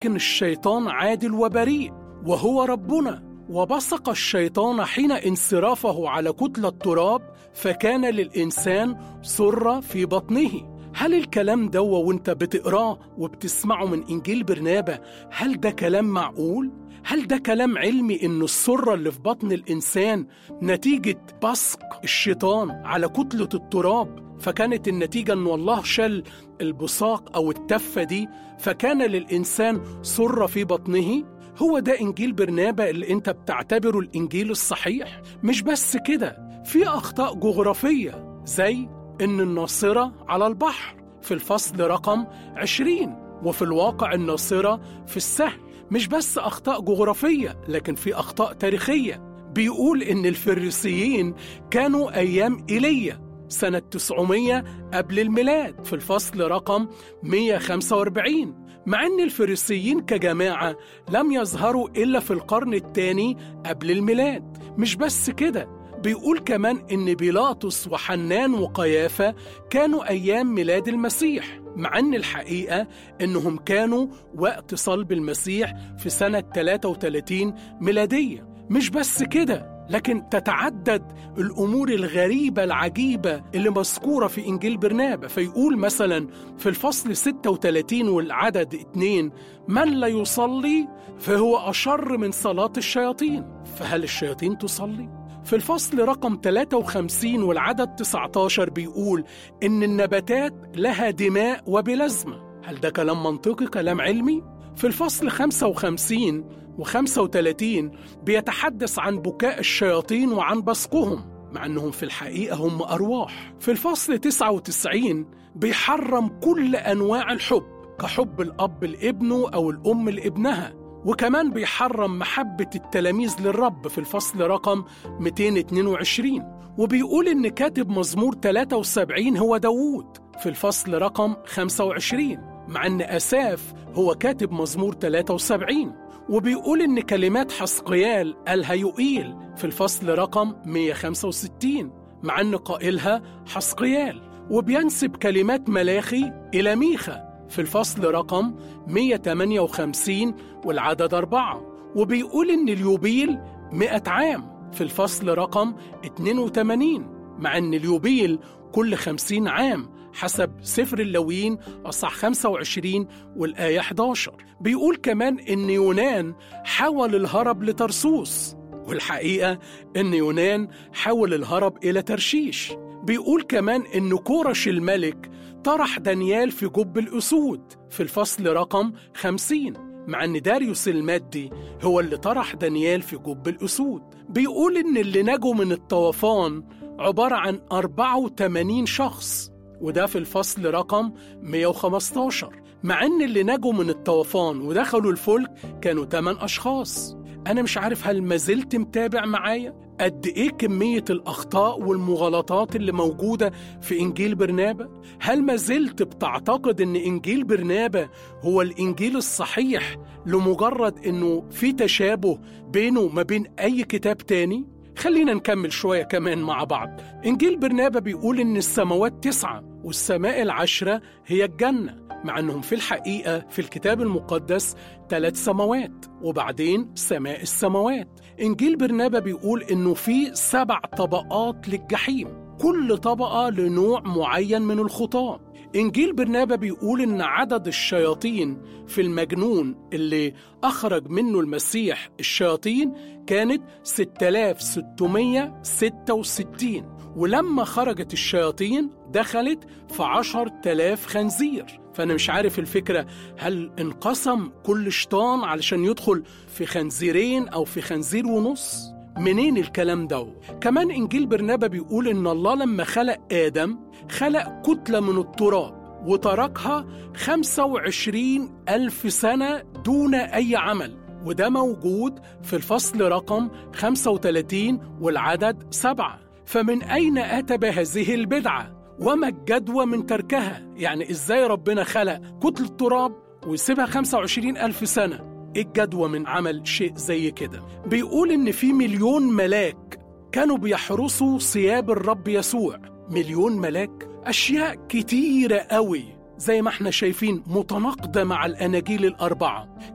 ولكن الشيطان عادل وبريء وهو ربنا وبصق الشيطان حين انصرافه على كتلة تراب فكان للإنسان سرة في بطنه هل الكلام ده وانت بتقراه وبتسمعه من إنجيل برنابة هل ده كلام معقول؟ هل ده كلام علمي إن السرة اللي في بطن الإنسان نتيجة بصق الشيطان على كتلة التراب فكانت النتيجة إن الله شل البصاق أو التفة دي فكان للإنسان سرة في بطنه هو ده إنجيل برنابة اللي أنت بتعتبره الإنجيل الصحيح مش بس كده في أخطاء جغرافية زي إن الناصرة على البحر في الفصل رقم 20 وفي الواقع الناصرة في السهل مش بس أخطاء جغرافية لكن في أخطاء تاريخية بيقول إن الفريسيين كانوا أيام إيليا سنة 900 قبل الميلاد في الفصل رقم 145 مع أن الفريسيين كجماعة لم يظهروا إلا في القرن الثاني قبل الميلاد مش بس كده بيقول كمان إن بيلاطس وحنان وقيافة كانوا أيام ميلاد المسيح مع أن الحقيقة إنهم كانوا وقت صلب المسيح في سنة 33 ميلادية مش بس كده لكن تتعدد الامور الغريبه العجيبه اللي مذكوره في انجيل برنابا فيقول مثلا في الفصل 36 والعدد 2 من لا يصلي فهو اشر من صلاه الشياطين فهل الشياطين تصلي في الفصل رقم 53 والعدد 19 بيقول ان النباتات لها دماء وبلازمه هل ده كلام منطقي كلام علمي في الفصل 55 و35 بيتحدث عن بكاء الشياطين وعن بصقهم مع أنهم في الحقيقة هم أرواح في الفصل 99 بيحرم كل أنواع الحب كحب الأب لابنه أو الأم لابنها وكمان بيحرم محبة التلاميذ للرب في الفصل رقم 222 وبيقول إن كاتب مزمور 73 هو داوود في الفصل رقم 25 مع أن أساف هو كاتب مزمور 73 وبيقول إن كلمات حسقيال الهيوئيل في الفصل رقم 165 مع أن قائلها حسقيال وبينسب كلمات ملاخي إلى ميخا في الفصل رقم 158 والعدد أربعة وبيقول إن اليوبيل 100 عام في الفصل رقم 82 مع أن اليوبيل كل 50 عام حسب سفر اللويين أصح 25 والآية 11 بيقول كمان إن يونان حاول الهرب لترسوس والحقيقة إن يونان حاول الهرب إلى ترشيش بيقول كمان إن كورش الملك طرح دانيال في جب الأسود في الفصل رقم 50 مع ان داريوس المادي هو اللي طرح دانيال في جب الأسود بيقول إن اللي نجوا من الطوفان عبارة عن 84 شخص وده في الفصل رقم 115 مع ان اللي نجوا من الطوفان ودخلوا الفلك كانوا 8 اشخاص انا مش عارف هل ما زلت متابع معايا قد ايه كميه الاخطاء والمغالطات اللي موجوده في انجيل برنابا هل ما زلت بتعتقد ان انجيل برنابا هو الانجيل الصحيح لمجرد انه في تشابه بينه وما بين اي كتاب تاني خلينا نكمل شوية كمان مع بعض إنجيل برنابا بيقول إن السماوات تسعة والسماء العشرة هي الجنة مع أنهم في الحقيقة في الكتاب المقدس ثلاث سماوات وبعدين سماء السماوات إنجيل برنابا بيقول إنه في سبع طبقات للجحيم كل طبقة لنوع معين من الخطاة إنجيل برنابا بيقول إن عدد الشياطين في المجنون اللي أخرج منه المسيح الشياطين كانت 6666 ولما خرجت الشياطين دخلت في عشر تلاف خنزير فأنا مش عارف الفكرة هل انقسم كل شيطان علشان يدخل في خنزيرين أو في خنزير ونص؟ منين الكلام ده؟ كمان إنجيل برنابا بيقول إن الله لما خلق آدم خلق كتلة من التراب وتركها 25 ألف سنة دون أي عمل وده موجود في الفصل رقم 35 والعدد سبعة فمن أين أتى بهذه البدعة؟ وما الجدوى من تركها؟ يعني إزاي ربنا خلق كتلة تراب ويسيبها 25 ألف سنة؟ إيه الجدوى من عمل شيء زي كده؟ بيقول إن في مليون ملاك كانوا بيحرسوا ثياب الرب يسوع مليون ملاك أشياء كتيرة قوي زي ما احنا شايفين متناقضة مع الأناجيل الأربعة